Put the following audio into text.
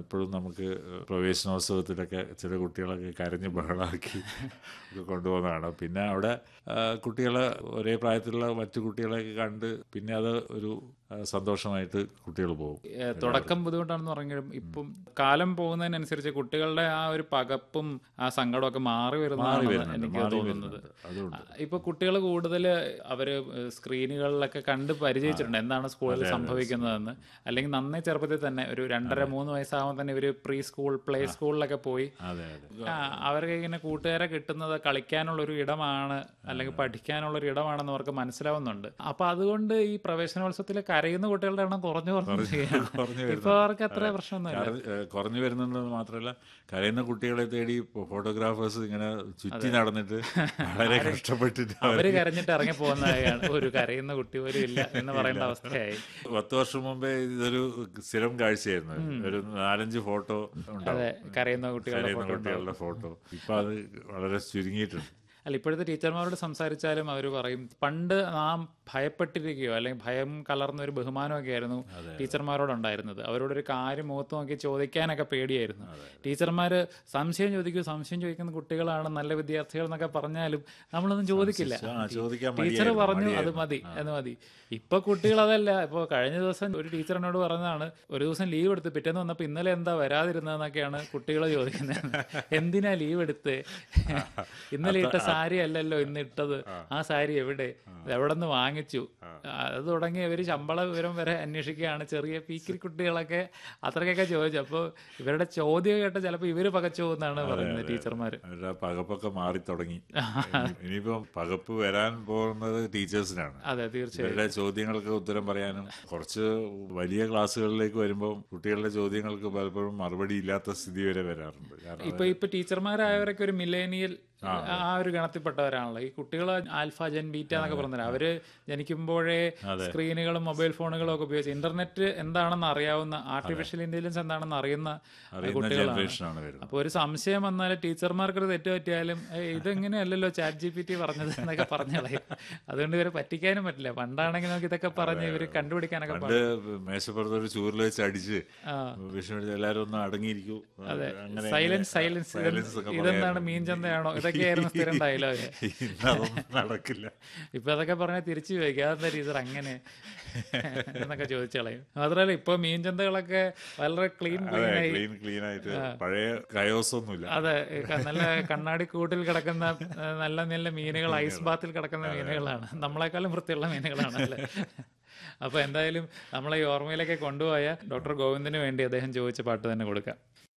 ഇപ്പോഴും നമുക്ക് പ്രവേശനോത്സവത്തിലൊക്കെ ചില കുട്ടികളൊക്കെ കരഞ്ഞ് ബഹളമാക്കി ഒക്കെ കൊണ്ടുപോകുന്നതാണ് പിന്നെ അവിടെ ആ, കുട്ടികളെ ഒരേ പ്രായത്തിലുള്ള മറ്റു കുട്ടികളെയൊക്കെ കണ്ട് പിന്നെ അത് ഒരു ആ, സന്തോഷമായിട്ട് കുട്ടികൾ പോകും ഏ, തുടക്കം ബുദ്ധിമുട്ടാണെന്ന് പറഞ്ഞാലും ഇപ്പം കാലം പോകുന്നതിനനുസരിച്ച് കുട്ടികളുടെ ആ ഒരു പകപ്പും ആ സങ്കടമൊക്കെ മാറി മാറി വരുന്നതാണ് വരുന്നുണ്ട് എനിക്ക് മാറി തോന്നുന്നത് വരുന്നുണ്ട് അതുകൊണ്ട് ഇപ്പൊ കുട്ടികൾ കൂടുതൽ അവര് സ്ക്രീനുകളിലൊക്കെ കണ്ട് പരിചയിച്ചിട്ടുണ്ട് എന്താണ് സ്കൂളിൽ സംഭവിക്കുന്നതെന്ന് അല്ലെങ്കിൽ നന്നേ ചെറുപ്പത്തിൽ തന്നെ ഒരു രണ്ടര മൂന്ന് വയസ്സാകുമ്പോൾ തന്നെ ഇവര് പ്രീ സ്കൂൾ പ്ലേ സ്കൂളിലൊക്കെ പോയി അതെ അതെ ആ, അവർക്ക് ഇങ്ങനെ കൂട്ടുകാരെ കിട്ടുന്നത് കളിക്കാനുള്ള ഒരു ഇടമാണ് അല്ലെങ്കിൽ പഠിക്കാനുള്ള ഒരു ഇടമാണെന്ന് അവർക്ക് മനസ്സിലാവുന്നുണ്ട് അപ്പൊ അതുകൊണ്ട് ഈ പ്രവേശനോത്സവത്തിൽ കരയുന്ന കുട്ടികളുടെ എണ്ണം കുറഞ്ഞു കുറഞ്ഞു വരികയാണ്. കുറഞ്ഞു ഇപ്പൊ അവർക്ക് അത്ര പ്രശ്നമൊന്നുമില്ല കാരണം, ഏഹ്, കുറഞ്ഞു വരുന്നുണ്ടെന്ന് മാത്രമല്ല കരയുന്ന കുട്ടികളെ തേടി ഫോട്ടോഗ്രാഫേഴ്സ് ഇങ്ങനെ ചുറ്റി നടന്നിട്ട് വളരെ കഷ്ടപ്പെട്ടിട്ട് അവർ അവര് കരഞ്ഞിട്ട് ഇറങ്ങി പോകുന്നതാണ് ഒരു കരയുന്ന കുട്ടി പോലും ഇല്ല എന്ന് പറയേണ്ട അവസ്ഥയായി പത്ത് വർഷം മുമ്പേ ഇതൊരു സ്ഥിരം കാഴ്ചയായിരുന്നു ഒരു നാലഞ്ച് ഫോട്ടോ അതെ ഉണ്ടാവും കരയുന്ന കുട്ടികളുടെ കരയുന്ന ഫോട്ടോ ഉണ്ടാവും. കുട്ടികളുടെ ഫോട്ടോ ഇപ്പൊ അത് വളരെ ചുരുങ്ങിയിട്ടുണ്ട് അല്ല ഇപ്പോഴത്തെ ടീച്ചർമാരോട് സംസാരിച്ചാലും അവർ പറയും പണ്ട് നാം ഭയപ്പെട്ടിരിക്കുകയോ അല്ലെങ്കിൽ ഭയം കലർന്ന ഒരു ബഹുമാനമൊക്കെ ആയിരുന്നു ടീച്ചർമാരോടുണ്ടായിരുന്നത് അവരോടൊരു കാര്യം മുഖത്ത് നോക്കി ചോദിക്കാനൊക്കെ പേടിയായിരുന്നു ടീച്ചർമാർ സംശയം ചോദിക്കൂ സംശയം ചോദിക്കുന്ന കുട്ടികളാണ് നല്ല വിദ്യാർത്ഥികൾ എന്നൊക്കെ പറഞ്ഞാലും നമ്മളൊന്നും ചോദിക്കില്ല ആ, ചോദിക്കാൻ ടീച്ചർ മടിയായിരുന്നു, പറഞ്ഞു അത് മടിയായിരുന്നു. മതി എന്ന് മതി ഇപ്പൊ കുട്ടികൾ അതല്ല ഇപ്പൊ കഴിഞ്ഞ ദിവസം ഒരു ടീച്ചർ എന്നോട് പറഞ്ഞതാണ് ഒരു ദിവസം ലീവ് എടുത്ത് പിറ്റേന്ന് വന്നപ്പോ ഇന്നലെ എന്താ വരാതിരുന്നതെന്നൊക്കെയാണ് കുട്ടികൾ ചോദിക്കുന്നത് എന്തിനാ ലീവ് എടുത്ത് ഇന്നലെ ഇട്ട സാരി അല്ലല്ലോ ഇന്ന് ഇട്ടത് ആ സാരി എവിടെ എവിടെ നിന്ന് വാങ്ങിച്ചു അത് തുടങ്ങി ഇവര് ശമ്പള വിവരം വരെ അന്വേഷിക്കുകയാണ് ചെറിയ പീക്കിരി കുട്ടികളൊക്കെ അത്രയൊക്കെ ചോദിച്ചു അപ്പൊ ഇവരുടെ ചോദ്യം കേട്ട ചിലപ്പോ ഇവര് പകച്ചു പോകുന്നാണ് പറയുന്നത് ടീച്ചർമാര് അവരുടെ ആ പകപ്പൊക്കെ മാറി തുടങ്ങി ഇനിയിപ്പം പകപ്പ് വരാൻ പോകുന്നത് ടീച്ചേഴ്സിനാണ് അതെ തീർച്ചയായും ഇവരുടെ ചോദ്യങ്ങൾക്ക് ഉത്തരം പറയാനും കുറച്ച് വലിയ ക്ലാസ്സുകളിലേക്ക് വരുമ്പോൾ കുട്ടികളുടെ ചോദ്യങ്ങൾക്ക് പലപ്പോഴും മറുപടി ഇല്ലാത്ത സ്ഥിതി വരെ വരാറുണ്ട് കാരണം ഇപ്പൊ ഇപ്പൊ ടീച്ചർമാരായവരൊക്കെ ഒരു മില്ലേനിയൽ ആ ഒരു ഗണത്തിൽപ്പെട്ടവരാണല്ലോ ഈ കുട്ടികൾ ആൽഫ ജെൻ ബീറ്റ എന്നൊക്കെ പറഞ്ഞില്ല അവര് ജനിക്കുമ്പോഴേ സ്ക്രീനുകളും മൊബൈൽ ഫോണുകളും ഒക്കെ ഉപയോഗിച്ച് ഇന്റർനെറ്റ് എന്താണെന്ന് അറിയാവുന്ന ആർട്ടിഫിഷ്യൽ ഇന്റലിജൻസ് എന്താണെന്ന് അറിയുന്ന അറിയുന്ന കുട്ടികളാണ് ജനറേഷനാണ് വരുന്നത് അപ്പൊ ഒരു സംശയം വന്നാൽ ടീച്ചർമാർക്ക് ഒരു തെറ്റ് പറ്റിയാലും "ഏയ്, ഇതെങ്ങനെയല്ലല്ലോ ചാറ്റ് ജി പി ടി പറഞ്ഞത് എന്നൊക്കെ പറഞ്ഞു കളയും അതുകൊണ്ട് ഇവരെ പറ്റിക്കാനും പറ്റില്ല പണ്ടാണെങ്കിൽ നമുക്ക് ഇതൊക്കെ പറഞ്ഞ് ഇവര് കണ്ടുപിടിക്കാനൊക്കെ പണ്ട് മേശപ്പുറത്ത് ഒരു ചൂരിൽ വെച്ച് അടിച്ച് വിഷയം അടിച്ച് എല്ലാവരും ഒന്ന് അടങ്ങിയിരിക്കൂ അങ്ങനെ സൈലൻസ് സൈലൻസ് സൈലൻസ് ഒക്കെ ഇതെന്താണ് മീൻ ചന്തയാണോ ഇതൊക്കെയായിരുന്നു സ്ഥിരം ഡയലോഗ് ഇന്ന് അതൊന്നും നടക്കില്ല ഇപ്പൊ അതൊക്കെ പറഞ്ഞാൽ തിരിച്ചു ചോദിക്കും അതെന്താ ടീച്ചർ അങ്ങനെ എന്നൊക്കെ ചോദിച്ചു കളയും മാത്രമല്ല ഇപ്പൊ മീൻ ചന്തകളൊക്കെ വളരെ ക്ലീൻ അതെ ക്ലീൻ ആയി ക്ലീൻ ക്ലീൻ ആയിട്ട് പഴയ കയോസ് ഒന്നുമില്ല അതെ ക- നല്ല കണ്ണാടി കൂട്ടിൽ കിടക്കുന്ന ഏ, നല്ല നല്ല മീനുകൾ ഐസ് ബാത്തിൽ കിടക്കുന്ന മീനുകളാണ് നമ്മളെക്കാളും വൃത്തിയുള്ള മീനുകളാണ് അല്ലേ അപ്പൊ എന്തായാലും നമ്മളെ ഈ ഓർമ്മയിലേക്ക് കൊണ്ടുപോയ ഡോക്ടർ ഗോവിന്ദിന് വേണ്ടി അദ്ദേഹം ചോദിച്ച പാട്ട് തന്നെ കൊടുക്കാം